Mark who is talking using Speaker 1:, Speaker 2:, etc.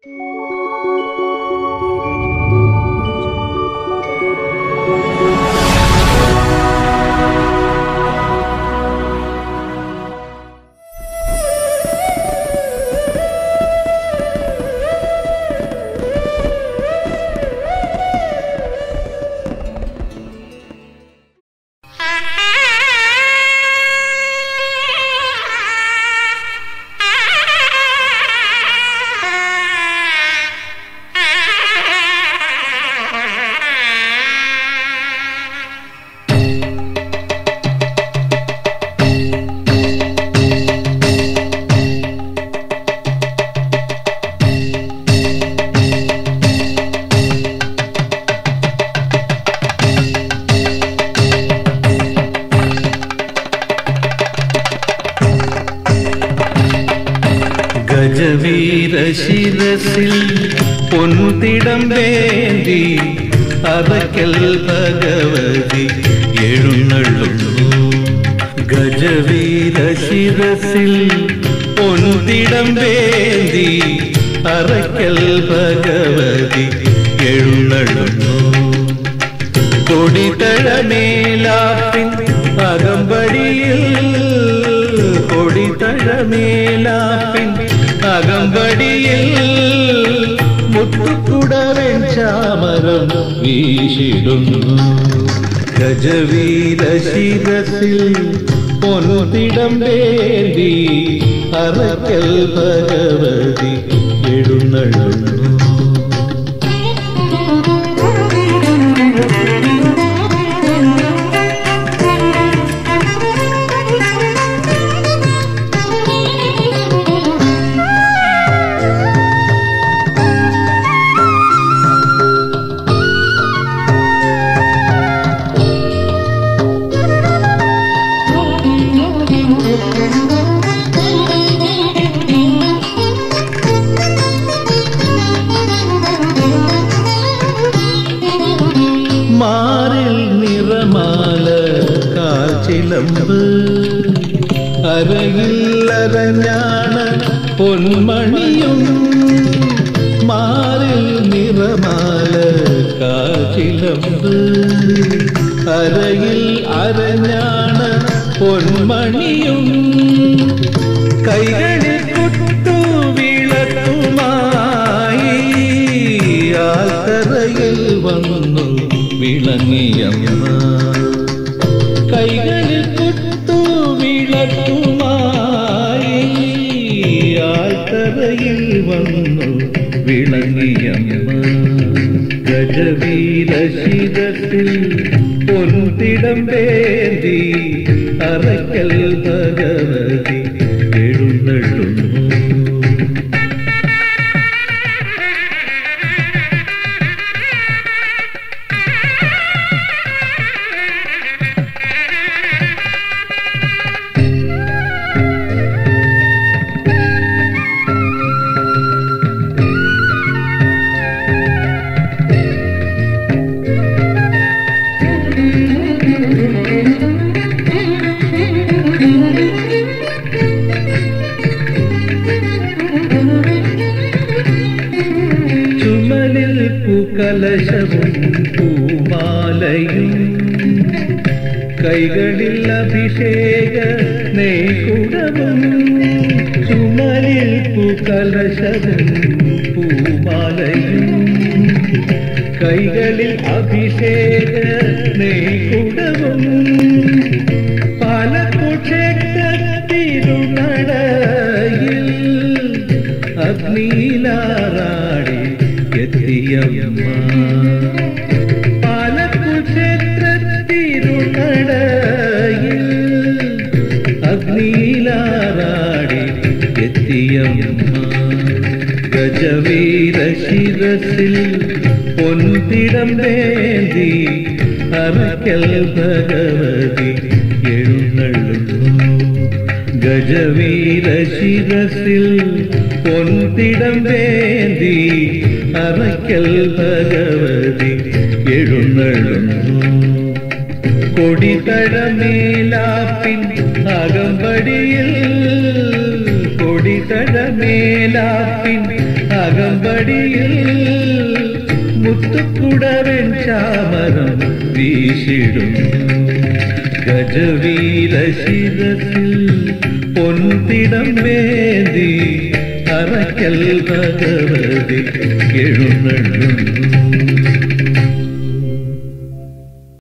Speaker 1: ഗജവീരശിരസിൽ പൊൻതിടം വേണ്ടി അറക്കൽ ഭഗവതി എഴുന്നള്ളുന്നു ഗജവീരശിരസിൽ പൊൻതിടം വേണ്ടി അറക്കൽ ഭഗവതി എഴുന്നള്ളുന്നു കൊടിതഴമേലാപ്പിൻ അകമ്പടിയിൽ കൊടിതഴമേലാപ്പിൻ അകമ്പടിയിൽ മുത്തുക്കുടവൻ ചാമരം വീശിടുന്നു ഗജവീര ശിരസിൽ പൊൻതിടം വേണ്ടി അറക്കൽ ഭഗവതി എഴുന്നള്ളുന്നു മാറിൽ നിറമാല കാച്ചിലമ്പ് അരയിൽ അരഞ്ഞാണ് പൊന്മണിയും മാറിൽ നിറമാല കാച്ചിലമ്പ് അരയിൽ അരഞ്ഞാണ് പൊന്മണിയും കൈകളിൽ കുട്ടു വിളക്കുമായി ആൽത്തറയിൽ വന്നു വിളങ്ങിയമ്മ കൈകളിൽ കുട്ടു വിളക്കുമായി ആൽത്തറയിൽ വന്നു വിളങ്ങിയമ്മ ഗജവീര ശിരത്തിൽ പൊൻതിടം വേണ്ടി അറക്കൽ ഭഗവതി എഴുന്നള്ളുന്നു ചുമലിൽ പൂക്കലശവും പൂമാലയും കൈകളിൽ അഭിഷേക നെയ്കുടവും ചുമലിൽ പൂക്കലശവും പൂമാലയും കൈകളിൽ അഭിഷേക നെയ്കുടവും പാലക്കുക്ഷേത്രത്തിരുനടയിൽ അഗ്നിയിലാറാടി എത്തിയമ്മ പാലക്കുക്ഷേത്രത്തിരുനടയിൽ അഗ്നിയിലാറാടി എത്തിയമ്മ ഗജവീര ശിരസിൽ പൊൻതിടം വേണ്ടി അറക്കൽ ഭഗവതി എഴുന്നള്ളുന്നു ഗജവീര ശിരസിൽ പൊൻതിടം വേണ്ടി അറക്കൽ ഭഗവതി എഴുന്നള്ളുന്നു കൊടിതടമേലാപ്പിൻ അകമ്പടിയിൽ കൊടിതടമേലാപ്പിൻ അകമ്പടിയിൽ മുത്തുക്കുടവൻ ചാമരം വീശിടുന്നു ഗജവീര ശിരസിൽ പൊൻതിടം വേദി അറക്കൽ ഭഗവതി എഴുന്നള്ളുന്നു